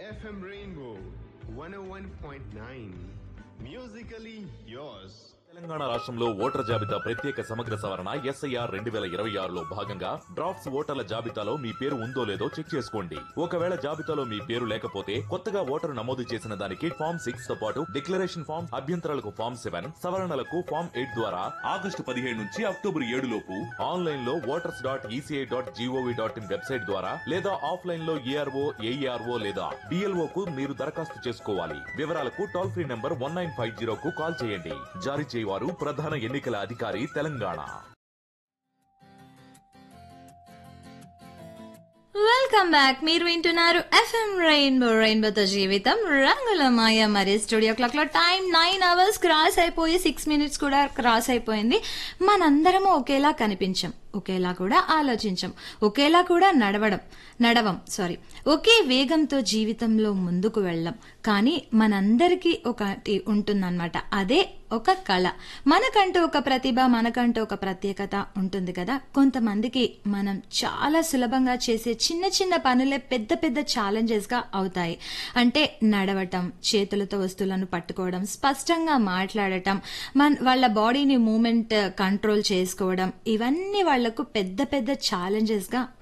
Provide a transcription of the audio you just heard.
FM Rainbow 101.9. Musically yours. Telangana రాష్ట్రంలో voter జాబితా ప్రత్యేక సమగ్ర సవరణ ఎస్ఐఆర్ రెండు వేల ఇరవై ఆరులో భాగంగా డ్రాఫ్ట్స్ ఓటర్ల జాబితాలో మీ పేరు ఉందో లేదో చెక్ చేసుకోండి ఒకవేళ జాబితాలో మీ పేరు లేకపోతే కొత్తగా ఓటరు నమోదు చేసిన దానికి ఫామ్ సిక్స్ తో పాటు డిక్లరేషన్ ఫామ్ అభ్యంతరాలకు ఫామ్ సెవెన్ సవరణలకు ఫామ్ ఎయిట్ ద్వారా ఆగస్టు పదిహేడు నుంచి అక్టోబర్ ఏడు లోపు ఆన్లైన్ లో voters dot ECI dot GOV dot in website ద్వారా లేదా ఆఫ్లైన్ లో ఏఆర్ఓ ఏఈఆర్ఓ లేదా డిఎల్ఓ కు మీరు దరఖాస్తు చేసుకోవాలి వివరాలకు toll free number one nine five zero కు కాల్ చేయండి జారీ చేయవారు ప్రధాన ఎన్నికల అధికారి తెలంగాణ వెల్కమ్ బ్యాక్ మీరు వింటున్నారు ఎఫ్ఎం రెయిన్బో రెయిన్బోతో జీవితం రంగుల మాయ మరి స్టూడియో క్లాక్ లో టైం నైన్ అవర్స్ క్రాస్ అయిపోయి సిక్స్ మినిట్స్ కూడా క్రాస్ అయిపోయింది మనందరము ఒకేలా కనిపించం ఒకేలా కూడా ఆలోచించం ఒకేలా కూడా నడవడం నడవం సారీ ఒకే వేగంతో జీవితంలో ముందుకు వెళ్ళం కానీ మనందరికీ ఒకటి ఉంటుందన్నమాట అదే ఒక కళ మనకంటూ ఒక ప్రతిభ మనకంటూ ఒక ప్రత్యేకత ఉంటుంది కదా కొంతమందికి మనం చాలా సులభంగా చేసే చిన్న చిన్న పనులే పెద్ద పెద్ద ఛాలెంజెస్ గా అవుతాయి అంటే నడవటం చేతులతో వస్తువులను పట్టుకోవడం స్పష్టంగా మాట్లాడటం మన వాళ్ళ బాడీని మూమెంట్ కంట్రోల్ చేసుకోవడం ఇవన్నీ వాళ్లకు పెద్ద పెద్ద ఛాలెంజెస్ గా